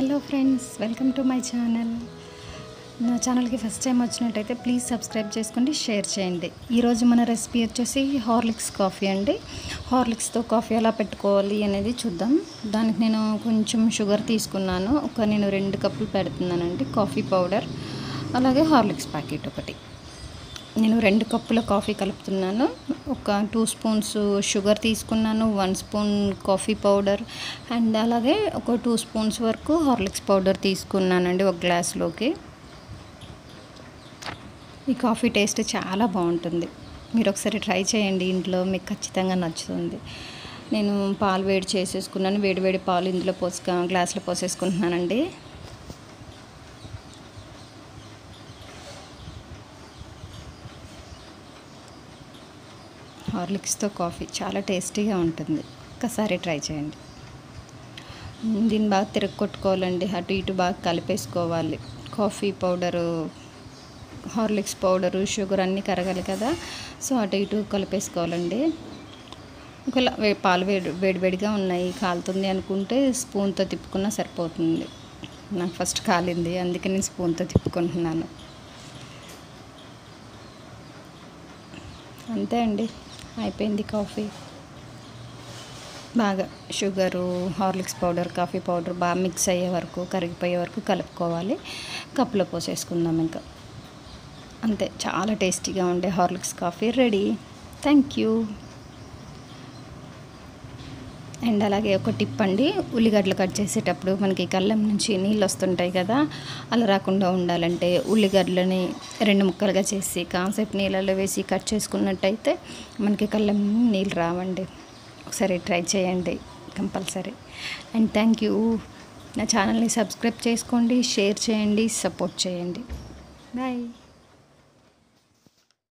hello friends welcome to my channel నా ఛానల్కి first time వచ్చినట్టయితే ప్లీజ్ సబ్స్క్రైబ్ చేసుకోండి షేర్ చేయండి ఈరోజు మన రెసిపీ వచ్చేసి హార్లిక్స్ కాఫీ అండి హార్లిక్స్తో కాఫీ ఎలా పెట్టుకోవాలి అనేది చూద్దాం దానికి నేను కొంచెం షుగర్ తీసుకున్నాను ఒక నేను రెండు కప్పులు పెడుతున్నానండి కాఫీ పౌడర్ అలాగే హార్లిక్స్ ప్యాకెట్ ఒకటి నేను రెండు కప్పుల కాఫీ కలుపుతున్నాను ఒక టూ స్పూన్స్ షుగర్ తీసుకున్నాను one spoon coffee powder and అలాగే ఒక టూ స్పూన్స్ వరకు హార్లిక్స్ పౌడర్ తీసుకున్నానండి ఒక గ్లాస్లోకి ఈ కాఫీ టేస్ట్ చాలా బాగుంటుంది మీరు ఒకసారి ట్రై చేయండి ఇంట్లో మీకు ఖచ్చితంగా నచ్చుతుంది నేను పాలు వేడి చేసేసుకున్నాను వేడి వేడి పాలు ఇందులో పోసుక గ్లాస్లో పోసేసుకుంటున్నానండి హార్లిక్స్తో కాఫీ చాలా టేస్టీగా ఉంటుంది ఒక్కసారి ట్రై చేయండి దీన్ని బాగా తిరగొట్టుకోవాలండి అటు ఇటు బాగా కలిపేసుకోవాలి coffee powder Horlicks powder sugar అన్నీ కరగాలి కదా సో అటు ఇటు కలిపేసుకోవాలండి ఒకవేళ వే- పాలు వేడి వేడివేడిగా ఉన్నాయి కాలుతుంది అనుకుంటే స్పూన్తో తిప్పుకున్నా సరిపోతుంది నాకు ఫస్ట్ కాలింది అందుకే నేను స్పూన్తో తిప్పుకుంటున్నాను అంతే అండి అయిపోయింది కాఫీ బాగా sugar Horlicks powder coffee powder బాగా మిక్స్ అయ్యే వరకు కరిగిపోయే వరకు కలుపుకోవాలి కప్పులో పోసేసుకుందాం ఇంకా అంతే చాలా టేస్టీగా ఉండే Horlicks coffee ready thank you and అలాగే ఒక టిప్ అండి ఉల్లిగడ్డలు కట్ చేసేటప్పుడు మనకి కళ్ళం నుంచి నీళ్ళు వస్తుంటాయి కదా అలా రాకుండా ఉండాలంటే ఉల్లిగడ్డలని రెండు ముక్కలుగా చేసి కాసేపు నీళ్ళలో వేసి కట్ చేసుకున్నట్టయితే మనకి కళ్ళం నీళ్ళు రావండి ఒకసారి ట్రై చేయండి కంపల్సరీ అండ్ థ్యాంక్ యూ నా ఛానల్ని సబ్స్క్రైబ్ చేసుకోండి షేర్ చేయండి సపోర్ట్ చేయండి బాయ్